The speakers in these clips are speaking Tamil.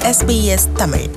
SBS தமிழ்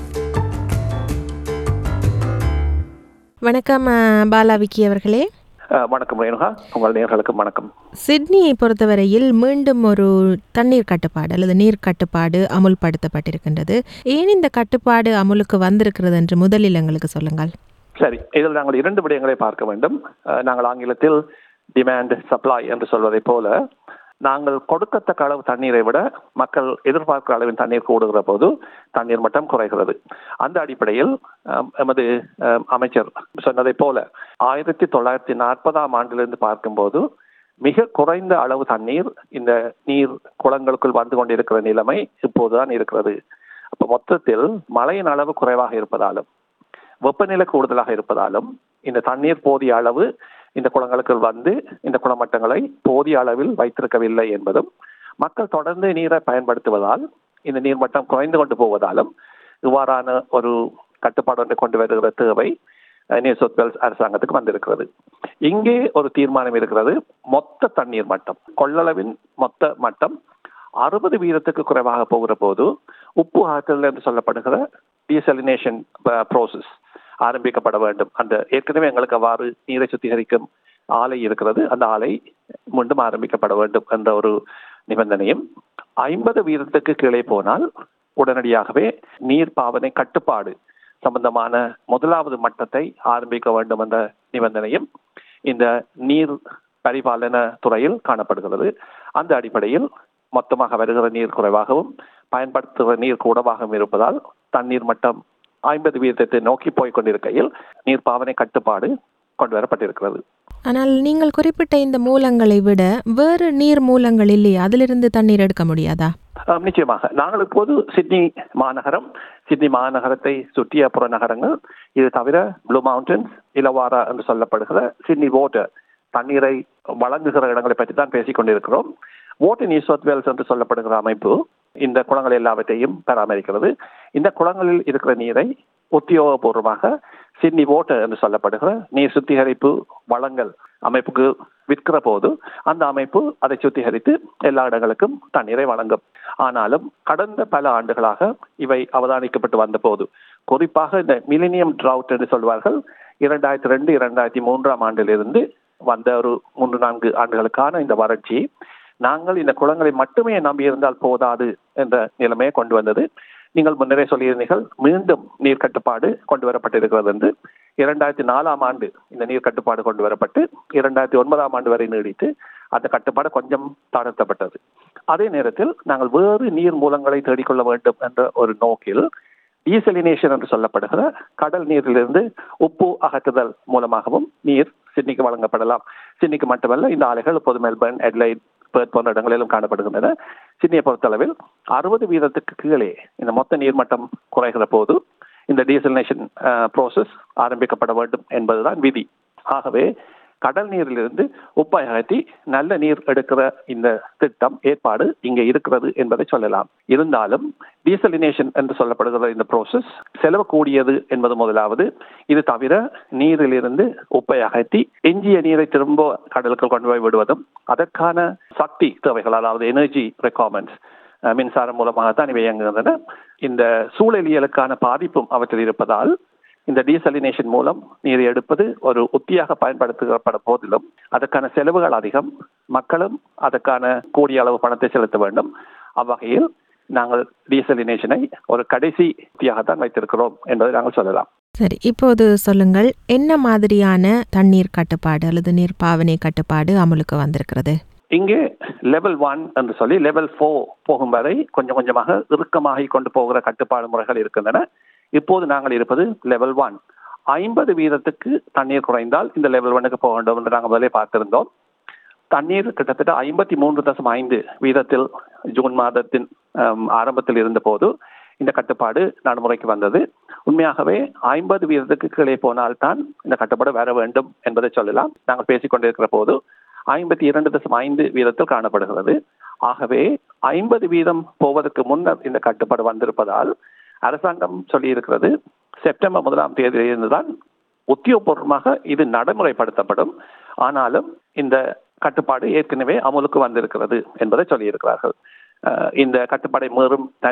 வணக்கம் அஹ், பாலா விக்கி அவர்களே அஹ் வணக்கம் ரேணுகா உங்கள் நேர்களுக்கு வணக்கம் சிட்னியை பொறுத்தவரையில் மீண்டும் ஒரு தண்ணீர் கட்டுப்பாடு அல்லது நீர் கட்டுப்பாடு அமுல்படுத்தப்பட்டிருக்கின்றது ஏன் இந்த கட்டுப்பாடு அமுலுக்கு வந்திருக்கிறது என்று முதலில் எங்களுக்கு சொல்லுங்கள் சரி இதில் நாங்கள் இரண்டு விடயங்களை பார்க்க வேண்டும் அஹ் நாங்கள் ஆங்கிலத்தில் டிமாண்ட் சப்ளை என்று சொல்வதைப் போல நாங்கள் கொடுக்கத்தக்க அளவு தண்ணீரை விட மக்கள் எதிர்பார்க்கிற அளவின் தண்ணீர் கூடுகிற போது தண்ணீர் மட்டம் குறைகிறது அந்த அடிப்படையில் அஹ், எமது அஹ், அமைச்சர் சொன்னதைப் போல ஆயிரத்தி தொள்ளாயிரத்தி நாற்பதாம் ஆண்டிலிருந்து பார்க்கும்போது மிக குறைந்த அளவு தண்ணீர் இந்த நீர் குளங்களுக்குள் வந்து கொண்டிருக்கிற நிலைமை இப்போதுதான் இருக்கிறது அப்ப மொத்தத்தில் மழையின் அளவு குறைவாக இருப்பதாலும் வெப்பநிலை கூடுதலாக இருப்பதாலும் இந்த தண்ணீர் போதிய அளவு இந்த குளங்களுக்கு வந்து இந்த குளமட்டங்களை போதிய அளவில் வைத்திருக்கவில்லை என்பதும் மக்கள் தொடர்ந்து நீரை பயன்படுத்துவதால் இந்த நீர்மட்டம் குறைந்து கொண்டு போவதாலும் இவ்வாறான ஒரு கட்டுப்பாடு ஒன்றை கொண்டு வருகிற தேவை அஹ், நியூ சவுத் வேல்ஸ் அரசாங்கத்துக்கு வந்திருக்கிறது இங்கே ஒரு தீர்மானம் இருக்கிறது மொத்த தண்ணீர் மட்டம் கொள்ளளவின் மொத்த மட்டம் அறுபது வீதத்துக்கு குறைவாக போகிற போது உப்பு ஆற்றல் என்று சொல்லப்படுகிற டீசலினேஷன் ப்ரோசஸ் ஆரம்பிக்கப்பட வேண்டும் அந்த ஏற்கனவே எங்களுக்கு அவ்வாறு நீரை சுத்திகரிக்கும் ஆலை இருக்கிறது அந்த ஆலை மீண்டும் ஆரம்பிக்கப்பட வேண்டும் என்ற ஒரு நிபந்தனையும் ஐம்பது வீதத்துக்கு கீழே போனால் உடனடியாகவே நீர் பாவனை கட்டுப்பாடு சம்பந்தமான முதலாவது மட்டத்தை ஆரம்பிக்க வேண்டும் என்ற நிபந்தனையும் இந்த நீர் பரிபாலன துறையில் காணப்படுகிறது அந்த அடிப்படையில் மொத்தமாக வருகிற நீர் குறைவாகவும் பயன்படுத்துகிற நீர் கூடவாகவும் இருப்பதால் தண்ணீர் மட்டம் ஐம்பது வீதத்தை நோக்கி போய் கொண்டிருக்கையில் நீர் பாவனை கட்டுப்பாடு கொண்டு வரப்பட்டிருக்கிறது ஆனால் நீங்கள் குறிப்பிட்ட இந்த மூலங்களை விட வேறு நீர் மூலங்கள் இல்லையா அதிலிருந்து தண்ணீர் எடுக்க முடியாதா ஆம், நிச்சயமாக நாங்கள் இப்போது சிட்னி மாநகரம் சிட்னி மாநகரத்தை சுற்றிய புறநகரங்கள் இது தவிர ப்ளூ மவுண்டன்ஸ் இலவாரா என்று சொல்லப்படுகிற சிட்னி வாட்டர் தண்ணீரை வழங்குகிற இடங்களை பற்றி தான் பேசிக் கொண்டிருக்கிறோம் வாட்டர் நியூ சவுத் வேல்ஸ் என்று சொல்லப்படுகிற அமைப்பு இந்த குளங்கள் எல்லாவற்றையும் பராமரிக்கிறது இந்த குளங்களில் இருக்கிற நீரை உத்தியோகபூர்வமாக சிட்னி வாட்டர் என்று சொல்லப்படுகிற நீர் சுத்திகரிப்பு வளங்கள் அமைப்புக்கு விற்கிற போது அந்த அமைப்பு அதை சுத்திகரித்து எல்லா இடங்களுக்கும் தண்ணீரை வழங்கும் ஆனாலும் கடந்த பல ஆண்டுகளாக இவை அவதானிக்கப்பட்டு வந்த போது குறிப்பாக இந்த மிலினியம் ட்ரவுட் என்று சொல்வார்கள் இரண்டாயிரத்தி ரெண்டு இரண்டாயிரத்தி மூன்றாம் ஆண்டிலிருந்து வந்த ஒரு மூன்று நான்கு ஆண்டுகளுக்கான இந்த வறட்சி நாங்கள் இந்த குளங்களை மட்டுமே நம்பியிருந்தால் போதாது என்ற நிலைமையை கொண்டு வந்தது நீங்கள் முன்னரே சொல்லியிருந்தீர்கள் மீண்டும் நீர் கட்டுப்பாடு கொண்டு வரப்பட்டிருக்கிறது என்று இரண்டாயிரத்தி நாலாம் ஆண்டு இந்த நீர் கட்டுப்பாடு கொண்டு வரப்பட்டு இரண்டாயிரத்தி ஒன்பதாம் ஆண்டு வரை நீடித்து அந்த கட்டுப்பாடு கொஞ்சம் தளர்த்தப்பட்டது அதே நேரத்தில் நாங்கள் வேறு நீர் மூலங்களை தேடிக்கொள்ள வேண்டும் என்ற ஒரு நோக்கில் டீசலினேஷன் என்று சொல்லப்படுகிற கடல் நீரிலிருந்து உப்பு அகற்றுதல் மூலமாகவும் நீர் சிட்னிக்கு வழங்கப்படலாம் சிட்னிக்கு மட்டுமல்ல இந்த ஆலைகள் இப்போது மெல்பர்ன் எட்லைட் பேர்த் போன்ற இடங்களிலும் காணப்படுகின்றன சிட்னியை பொறுத்தளவில் அறுபது வீதத்துக்கு கீழே இந்த மொத்த நீர்மட்டம் குறைகிற போது இந்த டீசலினேஷன் ப்ரோசஸ் ஆரம்பிக்கப்பட வேண்டும் என்பதுதான் விதி ஆகவே கடல் நீரிலிருந்து உப்பை அகற்றி நல்ல நீர் எடுக்கிற இந்த திட்டம் ஏற்பாடு இங்கே இருக்கிறது என்பதை சொல்லலாம் இருந்தாலும் டீசலினேஷன் என்று சொல்லப்படுகிற இந்த ப்ரோசஸ் செலவு கூடியது என்பது முதலாவது இது தவிர நீரிலிருந்து உப்பை அகற்றி எஞ்சிய நீரை திரும்ப கடலுக்கு கொண்டு போய் விடுவதும் அதற்கான சக்தி தேவைகள் அதாவது எனர்ஜி ரெக்குவயர்மெண்ட்ஸ் மின்சாரம் மூலமாகத்தான் இவை இயங்குகின்றன இந்த சூழலியலுக்கான பாதிப்பும் அவற்றில் இருப்பதால் இந்த டீசலினேஷன் மூலம் நீர் எடுப்பது ஒரு உத்தியாக பயன்படுத்தப்பட போதிலும் அதற்கான செலவுகள் அதிகம் மக்களும் அதற்கான கூடிய அளவு பணத்தை செலுத்த வேண்டும் அவ்வகையில் நாங்கள் டீசலினேஷனை ஒரு கடைசி உத்தியாகத்தான் வைத்திருக்கிறோம் என்பதை நாங்கள் சொல்லலாம் சரி இப்போது சொல்லுங்கள் என்ன மாதிரியான தண்ணீர் கட்டுப்பாடு அல்லது நீர் பாவனை கட்டுப்பாடு அமுலுக்கு வந்திருக்கிறது இங்கே லெவல் ஒன் என்று சொல்லி லெவல் ஃபோர் போகும் வரை கொஞ்சம் கொஞ்சமாக இறுக்கமாகி கொண்டு போகிற கட்டுப்பாடு முறைகள் இருக்கின்றன இப்போது நாங்கள் இருப்பது லெவல் ஒன் ஐம்பது வீதத்துக்கு தண்ணீர் குறைந்தால் இந்த லெவல் ஒன்னுக்கு போக வேண்டும் என்று நாங்கள் முதலே பார்த்திருந்தோம் தண்ணீர் கிட்டத்தட்ட ஐம்பத்தி மூன்று தசம் ஐந்து வீதத்தில் ஜூன் மாதத்தின் ஆம், ஆரம்பத்தில் இருந்தபோது இந்த கட்டுப்பாடு நடைமுறைக்கு வந்தது உண்மையாகவே ஐம்பது வீதத்துக்கு கீழே போனால்தான் இந்த கட்டுப்பாடு வர வேண்டும் என்பதை சொல்லலாம் நாங்கள் பேசிக் கொண்டிருக்கிற போது ஐம்பத்தி இரண்டு தசம் ஐந்து வீதத்தில் காணப்படுகிறது ஆகவே ஐம்பது வீதம் போவதற்கு முன்னர் இந்த கட்டுப்பாடு வந்திருப்பதால் அரசாங்கம் சொல்லியிருக்கிறது செப்டம்பர் முதலாம் தேதியிலிருந்து தான் உத்தியோகபூர்வமாக இது நடைமுறைப்படுத்தப்படும் ஆனாலும் இந்த கட்டுப்பாடு ஏற்கனவே அமலுக்கு வந்திருக்கிறது என்பதை சொல்லியிருக்கிறார்கள் அஹ் இந்த கட்டுப்பாடை மீறும் தனி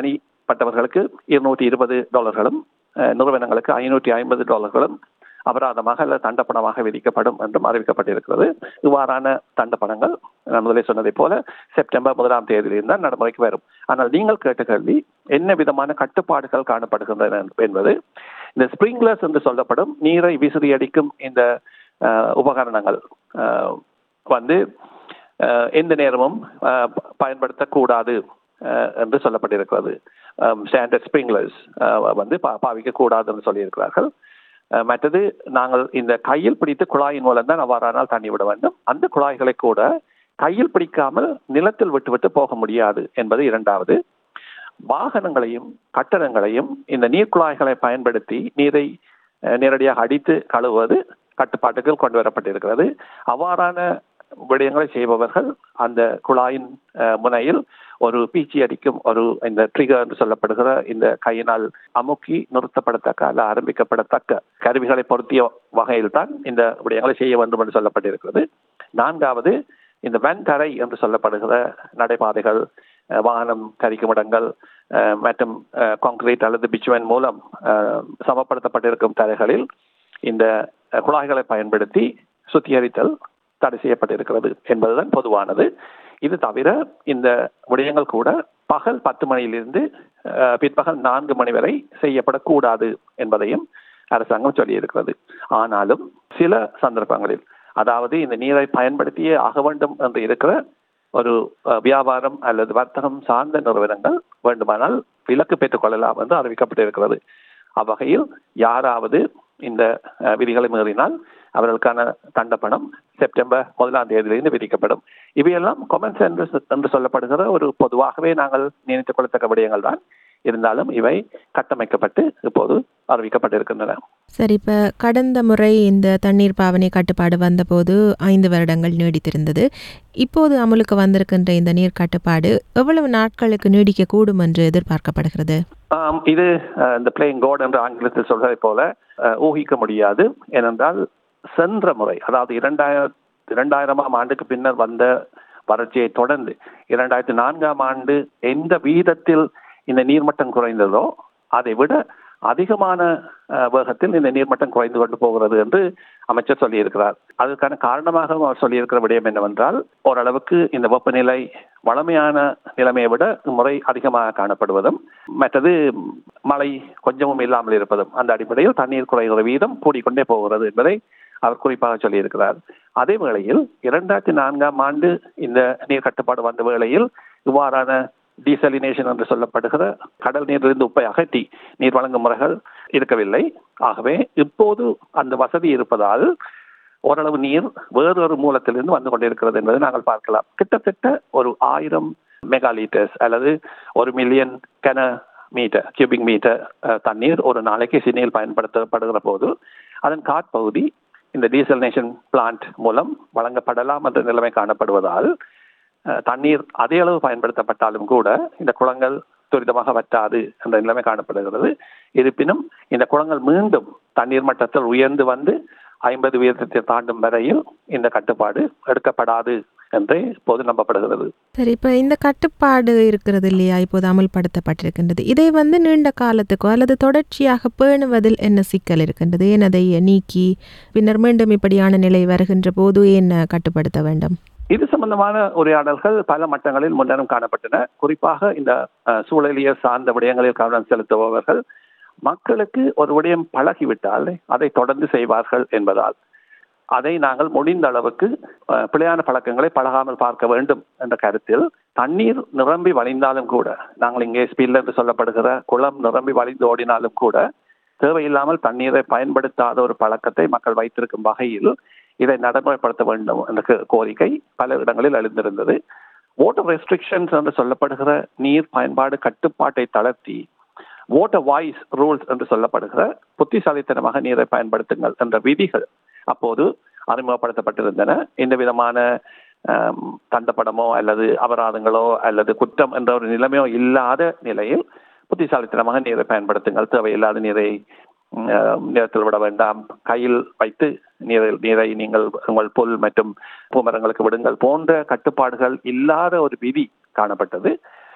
பாதிக்கப்பட்டவர்களுக்கு இருநூற்றி இருபது டாலர்களும் அஹ், நிறுவனங்களுக்கு ஐநூற்றி ஐம்பது டாலர்களும் அபராதமாக அல்லது தண்டப்பணமாக விதிக்கப்படும் என்றும் அறிவிக்கப்பட்டிருக்கிறது இவ்வாறான தண்டப்பணங்கள் நான் முதலே சொன்னதைப் போல செப்டம்பர் முதலாம் தேதியிலிருந்து தான் நடைமுறைக்கு வரும் ஆனால் நீங்கள் கேட்ட கேள்வி என்ன விதமான கட்டுப்பாடுகள் காணப்படுகின்றன என்பது இந்த ஸ்பிரிங்லர்ஸ் என்று சொல்லப்படும் நீரை விசிறி அடிக்கும் இந்த அஹ், உபகரணங்கள் அஹ், வந்து அஹ், எந்த நேரமும் அஹ், ப- பயன்படுத்தக்கூடாது அஹ், என்று சொல்லப்பட்டிருக்கிறது ஸ்டாண்டர்ட் ஸ்பிரிங்லர்ஸ் வந்து பா- பாவிக்கக்கூடாது என்று சொல்லியிருக்கிறார்கள் அஹ், மற்றது நாங்கள் இந்த கையில் பிடித்து குழாயின் மூலம் தான் அவ்வாறானால் தண்ணி விட வேண்டும் அந்த குழாய்களை கூட கையில் பிடிக்காமல் நிலத்தில் விட்டுவிட்டு போக முடியாது என்பது இரண்டாவது வாகனங்களையும் கட்டடங்களையும் இந்த நீர்க்குழாய்களை பயன்படுத்தி நீரை அஹ், நேரடியாக அடித்து கழுவுவது கட்டுப்பாட்டுக்கு கொண்டு வரப்பட்டிருக்கிறது அவ்வாறான விடயங்களை செய்பவர்கள் அந்த குழாயின் அஹ், முனையில் ஒரு பீச்சி அடிக்கும் ஒரு இந்த ட்ரிகர் என்று சொல்லப்படுகிற இந்த கையினால் அமுக்கி நிறுத்தப்படத்தக்க அல்ல ஆரம்பிக்கப்படத்தக்க கருவிகளை பொருத்திய வகையில் தான் இந்த விடயங்களை செய்ய வேண்டும் என்று சொல்லப்பட்டிருக்கிறது நான்காவது இந்த வெண்தரை என்று சொல்லப்படுகிற நடைபாதைகள் அஹ், வாகனம் கரிக்கும் இடங்கள் அஹ், மற்றும் கான்கிரீட் அல்லது பிச்சுவன் மூலம் அஹ், சமப்படுத்தப்பட்டிருக்கும் தரைகளில் இந்த அஹ், குழாய்களை பயன்படுத்தி சுத்திகரித்தல் தடை செய்யப்பட்டிருக்கிறது என்பதுதான் பொதுவானது இது தவிர இந்த விடயங்கள் கூட பகல் பத்து மணியிலிருந்து அஹ், பிற்பகல் நான்கு மணி வரை செய்யப்படக்கூடாது என்பதையும் அரசாங்கம் சொல்லியிருக்கிறது ஆனாலும் சில சந்தர்ப்பங்களில் அதாவது இந்த நீரை பயன்படுத்தியே ஆக வேண்டும் என்று இருக்கிற ஒரு அஹ், வியாபாரம் அல்லது வர்த்தகம் சார்ந்த நிறுவனங்கள் வேண்டுமானால் விலக்கு பெற்றுக் கொள்ளலாம் என்று அறிவிக்கப்பட்டிருக்கிறது அவ்வகையில் யாராவது இந்த அஹ், விதிகளை மீறினால் அவர்களுக்கான தண்டப்பணம் செப்டம்பர் முதலாம் தேதியிலிருந்து விதிக்கப்படும் இவையெல்லாம் கொமன் என்று என்று சொல்லப்படுகிற ஒரு பொதுவாகவே நாங்கள் நினைத்துக் கொள்ளத்தக்க விடயங்கள் தான் இருந்தாலும் இவை கட்டமைக்கப்பட்டு இப்போது அறிவிக்கப்பட்டிருக்கின்றன சரி இப்போ கடந்த முறை இந்த தண்ணீர் பாவனை கட்டுப்பாடு வந்தபோது ஐந்து வருடங்கள் நீடித்திருந்தது இப்போது அமலுக்கு வந்திருக்கின்ற இந்த நீர் கட்டுப்பாடு எவ்வளவு நாட்களுக்கு நீடிக்கக்கூடும் என்று எதிர்பார்க்கப்படுகிறது ஆம், இது அஹ், இந்த பிளேயிங் கோட் என்று ஆங்கிலத்தில் சொல்வதை போல அஹ், ஊகிக்க முடியாது ஏனென்றால் சென்ற முறை அதாவது இரண்டாயிரம் இரண்டாயிரமாம் ஆண்டுக்கு பின்னர் வந்த வறட்சியை தொடர்ந்து இரண்டாயிரத்தி நான்காம் ஆண்டு எந்த வீதத்தில் இந்த நீர்மட்டம் குறைந்ததோ அதை விட அதிகமான அஹ், வேகத்தில் இந்த நீர்மட்டம் குறைந்து கொண்டு போகிறது என்று அமைச்சர் சொல்லியிருக்கிறார் அதற்கான காரணமாக அவர் சொல்லியிருக்கிற விடயம் என்னவென்றால் ஓரளவுக்கு இந்த வெப்பநிலை வளமையான நிலைமையை விட முறை அதிகமாக காணப்படுவதும் மற்றது மழை கொஞ்சமும் இல்லாமல் இருப்பதும் அந்த அடிப்படையில் தண்ணீர் குறைகிற வீதம் கூடிக்கொண்டே போகிறது என்பதை அவர் குறிப்பாக சொல்லியிருக்கிறார் அதே வேளையில் இரண்டாயிரத்தி நான்காம் ஆண்டு இந்த நீர் கட்டுப்பாடு வந்த வேளையில் இவ்வாறான டீசலினேஷன் என்று சொல்லப்படுகிற கடல் நீரிலிருந்து உப்பை அகற்றி நீர் வழங்கும் முறைகள் இருக்கவில்லை ஆகவே இப்போது அந்த வசதி இருப்பதால் ஓரளவு நீர் வேறொரு மூலத்திலிருந்து வந்து கொண்டிருக்கிறது என்பதை நாங்கள் பார்க்கலாம் கிட்டத்தட்ட ஒரு ஆயிரம் மெகா லிட்டர்ஸ் அல்லது ஒரு மில்லியன் கன மீட்டர் கியூபிக் மீட்டர் தண்ணீர் ஒரு நாளைக்கு சினியில் பயன்படுத்தப்படுகிற போது அதன் காற்பகுதி இந்த டீசலினேஷன் பிளான்ட் மூலம் வழங்கப்படலாம் என்ற நிலைமை காணப்படுவதால் அஹ், தண்ணீர் அதே அளவு பயன்படுத்தப்பட்டாலும் கூட இந்த குளங்கள் துரிதமாக வற்றாது என்ற நிலைமை காணப்படுகிறது இருப்பினும் இந்த குளங்கள் மீண்டும் தண்ணீர் மட்டத்தில் உயர்ந்து வந்து ஐம்பது வீதத்தை தாண்டும் வரையில் இந்த கட்டுப்பாடு எடுக்கப்படாது என்றே இப்போது நம்பப்படுகிறது சரி இப்போ இந்த கட்டுப்பாடு இருக்கிறது இல்லையா இப்போது அமல்படுத்தப்பட்டிருக்கின்றது இதை வந்து நீண்ட காலத்துக்கோ அல்லது தொடர்ச்சியாக பேணுவதில் என்ன சிக்கல் இருக்கின்றது ஏன் அதை நீக்கி பின்னர் மீண்டும் இப்படியான நிலை வருகின்ற போது ஏன் கட்டுப்படுத்த வேண்டும் இது சம்பந்தமான உரையாடல்கள் பல மட்டங்களில் முன்னரும் காணப்பட்டன குறிப்பாக இந்த அஹ், சூழலியல் சார்ந்த விடயங்களில் கவனம் செலுத்துபவர்கள் மக்களுக்கு ஒரு விடயம் பழகிவிட்டால் அதை தொடர்ந்து செய்வார்கள் என்பதால் அதை நாங்கள் முடிந்த அளவுக்கு அஹ், பிழையான பழக்கங்களை பழகாமல் பார்க்க வேண்டும் என்ற கருத்தில் தண்ணீர் நிரம்பி வழிந்தாலும் கூட நாங்கள் இங்கே ஸ்பில் என்று சொல்லப்படுகிற குளம் நிரம்பி வழிந்து ஓடினாலும் கூட தேவையில்லாமல் தண்ணீரை பயன்படுத்தாத ஒரு பழக்கத்தை மக்கள் வைத்திருக்கும் வகையில் இதை நடைமுறைப்படுத்த வேண்டும் என்ற கோ- கோரிக்கை பல இடங்களில் எழுந்திருந்தது வாட்டர் ரெஸ்ட்ரிக்ஷன்ஸ் என்று சொல்லப்படுகிற நீர் பயன்பாடு கட்டுப்பாட்டை தளர்த்தி வாட்டர் வாய்ஸ் ரூல்ஸ் என்று சொல்லப்படுகிற புத்திசாலித்தனமாக நீரை பயன்படுத்துங்கள் என்ற விதிகள் அப்போது அறிமுகப்படுத்தப்பட்டிருந்தன எந்த விதமான ஆம், தண்டப்படமோ அல்லது அபராதங்களோ அல்லது குற்றம் என்ற ஒரு நிலைமையோ இல்லாத நிலையில் புத்திசாலித்தனமாக நீரை பயன்படுத்துங்கள் தேவையில்லாத நீரை ம், அஹ், நிலத்தில் விட வேண்டாம் கையில் வைத்து நீரில் நீரை நீங்கள் உங்கள் புல் மற்றும் பூமரங்களுக்கு விடுங்கள் போன்ற கட்டுப்பாடுகள் இல்லாத ஒரு விதி காணப்பட்டது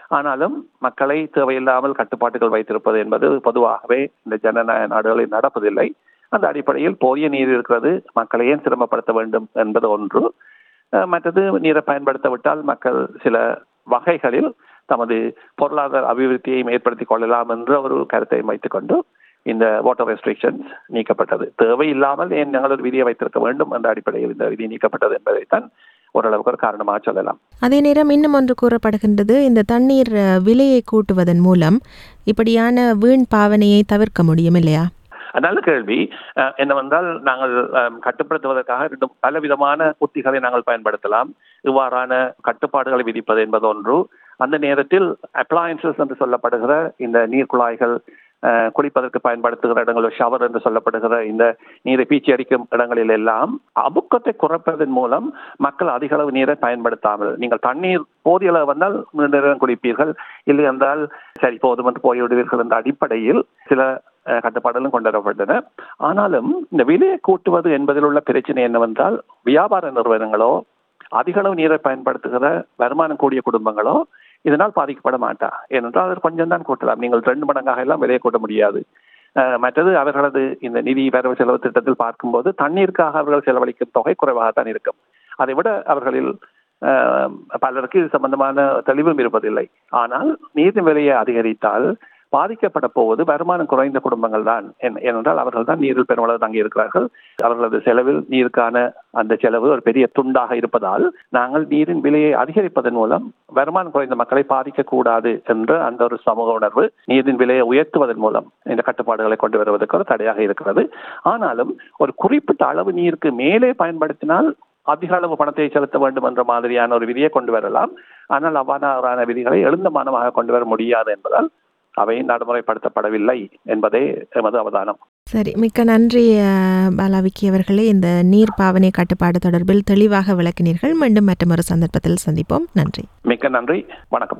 ஆனாலும் மக்களை தேவையில்லாமல் கட்டுப்பாட்டுகள் வைத்திருப்பது என்பது பொதுவாகவே இந்த ஜனநாயக நாடுகளில் நடப்பதில்லை அந்த அடிப்படையில் போதிய நீர் இருக்கிறது மக்களை ஏன் சிரமப்படுத்த வேண்டும் என்பது ஒன்று அஹ், மற்றது நீரை பயன்படுத்த விட்டால் மக்கள் சில வகைகளில் தமது பொருளாதார அபிவிருத்தியை ஏற்படுத்திக் கொள்ளலாம் என்ற ஒரு கருத்தை வைத்துக்கொண்டு இந்த வாட்டர் ரெஸ்ட்ரிக்ஷன்ஸ் நீக்கப்பட்டது தேவையில்லாமல் ஏன் நாங்கள் ஒரு விதியை வைத்திருக்க வேண்டும் என்ற அடிப்படையில் இந்த விதி நீக்கப்பட்டது என்பதைத்தான் ஓரளவுக்கு ஒரு காரணமாக சொல்லலாம் அதே நேரம் இன்னும் ஒன்று கூறப்படுகின்றது இந்த தண்ணீர் அஹ், விலையை கூட்டுவதன் மூலம் இப்படியான வீண் பாவனையை தவிர்க்க முடியும் இல்லையா நல்ல கேள்வி அஹ், என்னவென்றால் நாங்கள் அஹ், கட்டுப்படுத்துவதற்காக ரெண்டு பலவிதமான உத்திகளை நாங்கள் பயன்படுத்தலாம் இவ்வாறான கட்டுப்பாடுகளை விதிப்பது என்பது ஒன்று அந்த நேரத்தில் அப்ளையன்சஸ் என்று சொல்லப்படுகிற இந்த நீர் குழாய்கள் அஹ், குளிப்பதற்கு பயன்படுத்துகிற இடங்கள் ஷவர் என்று சொல்லப்படுகிற இந்த நீரை பீச்சி அடிக்கும் இடங்களில் எல்லாம் அமுக்கத்தை குறைப்பதன் மூலம் மக்கள் அதிக அளவு நீரை பயன்படுத்தாமல் நீங்கள் தண்ணீர் போதிய அளவு வந்தால் நீண்ட நேரம் குளிப்பீர்கள் இல்லை என்றால் சரி போதும் என்று போய்விடுவீர்கள் என்ற அடிப்படையில் சில அஹ், கட்டுப்பாடுகளும் கொண்டு வரப்பட்டன ஆனாலும் இந்த விலையை கூட்டுவது என்பதில் உள்ள பிரச்சனை என்னவென்றால் வியாபார நிறுவனங்களோ அதிக அளவு நீரை பயன்படுத்துகிற வருமானம் கூடிய குடும்பங்களோ இதனால் பாதிக்கப்பட மாட்டா ஏனென்றால் அது கொஞ்சம் தான் கூட்டலாம் நீங்கள் ரெண்டு மடங்காக எல்லாம் விலையை கூட்ட முடியாது அஹ், மற்றது அவர்களது இந்த நிதி வரவு செலவு திட்டத்தில் பார்க்கும்போது தண்ணீருக்காக அவர்கள் செலவழிக்கும் தொகை குறைவாகத்தான் இருக்கும் அதை விட அவர்களில் அஹ், பலருக்கு இது சம்பந்தமான தெளிவும் இருப்பதில்லை ஆனால் நீரின் விலையை அதிகரித்தால் பாதிக்கப்பட போவது வருமானம் குறைந்த குடும்பங்கள் தான் ஏன்- ஏனென்றால் அவர்கள் தான் நீரில் பெருமளவு தங்கி இருக்கிறார்கள் அவர்களது செலவில் நீருக்கான அந்த செலவு ஒரு பெரிய துண்டாக இருப்பதால் நாங்கள் நீரின் விலையை அதிகரிப்பதன் மூலம் வருமானம் குறைந்த மக்களை பாதிக்க கூடாது என்ற அந்த ஒரு சமூக உணர்வு நீரின் விலையை உயர்த்துவதன் மூலம் இந்த கட்டுப்பாடுகளை கொண்டு வருவதற்கு ஒரு தடையாக இருக்கிறது ஆனாலும் ஒரு குறிப்பிட்ட அளவு நீருக்கு மேலே பயன்படுத்தினால் அதிக அளவு பணத்தை செலுத்த வேண்டும் என்ற மாதிரியான ஒரு விதியை கொண்டு வரலாம் ஆனால் அவ்வாறான விதிகளை எழுந்தமானமாக கொண்டு வர முடியாது என்பதால் அவை நடைமுறைப்படுத்தப்படவில்லை என்பதே எமது அவதானம் சரி மிக்க நன்றி அஹ், பாலாவிக்கி அவர்களே இந்த நீர் பாவனை கட்டுப்பாடு தொடர்பில் தெளிவாக விளக்கினீர்கள் மீண்டும் மற்றொரு சந்தர்ப்பத்தில் சந்திப்போம் நன்றி மிக்க நன்றி வணக்கம்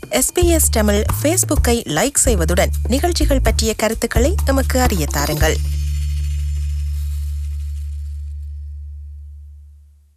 எஸ்பிஎஸ் தமிழ் ஃபேஸ்புக்கை லைக் செய்வதுடன் நிகழ்ச்சிகள் பற்றிய கருத்துக்களை எமக்கு அறிய தாருங்கள்